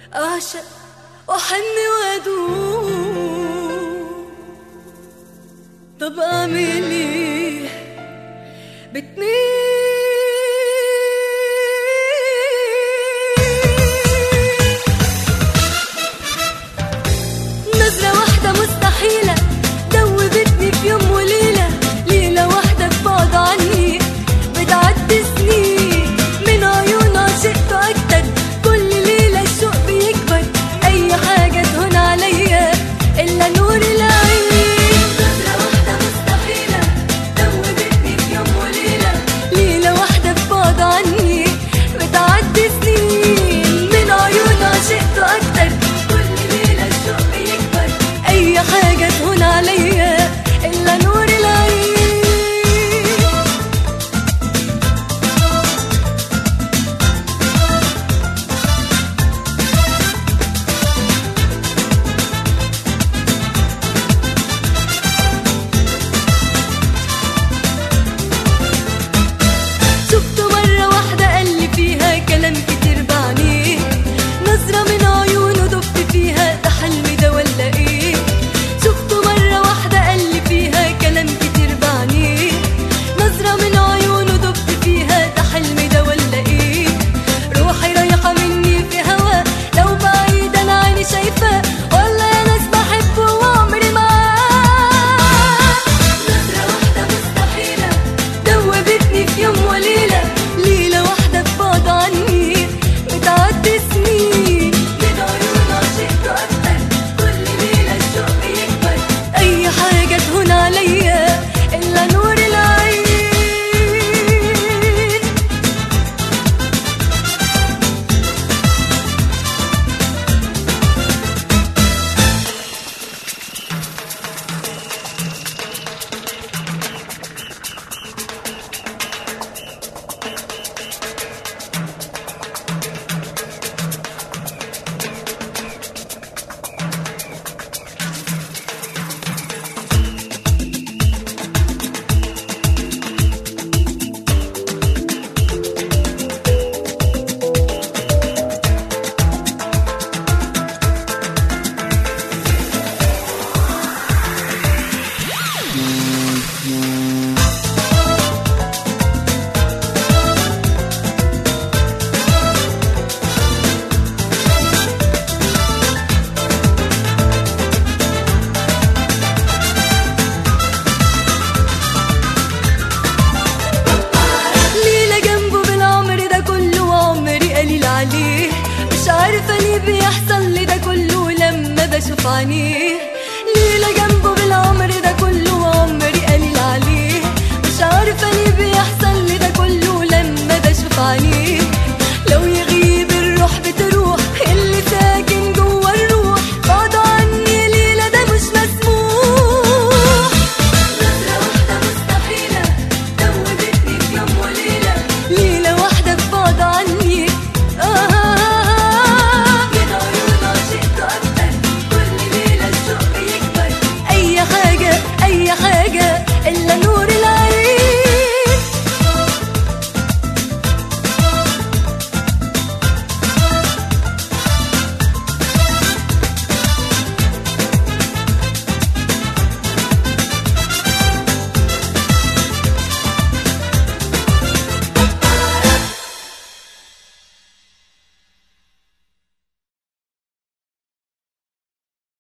أعشق وأحن وأدوم طب أعمل إيه بتميل نظرة واحدة مستحيلة دوبتني في يوم وليلة ليلة واحدة في بعد عني بتعدي سنين من عيون عشقت أكتر كل ليلة الشوق بيكبر أي حاجة تهون عليا إلا نور العين نظرة واحدة مستحيلة دوبتني في يوم وليلة ليلة واحدة في بعد عني بتعدي سنين من عيون عشقت أكتر كل ليلة الشوق بيكبر أي حاجة تهون عليا إلا نور العين شفته مرة واحدة قال لي فيها كلام كتير بعديه نظرة من عيونه دفت فيها ده حلمي ده ولا ايه شفته مرة واحدة قال لي فيها كلام كتير بعديه نظرة من عيونه دفت فيها ده حلمي ده ولا ايه روحي رايحة مني في هوا لو بعيد انا عيني شايفاه ولا يا ناس بحبه وعمري معاه نظرة واحدة مستحيلة دوبتني في يوم وليلة ليلة واحدة في بعد عني بتعدي سنين من عيون عشقت أكتر كل ليلة الشوق يكبر أي حاجة تهون عليا إلا نور العين ليلة جنبه بالعمر ده كله وعمري قليل عليه مش عارفة ليه بيحصل لي ده كله لما بشوف عينيه ليلة جنبه بالعمر ده كله وعمري قليل عليه مش عارفة ليه بيحصل لي ده كله لما بشوف عينيه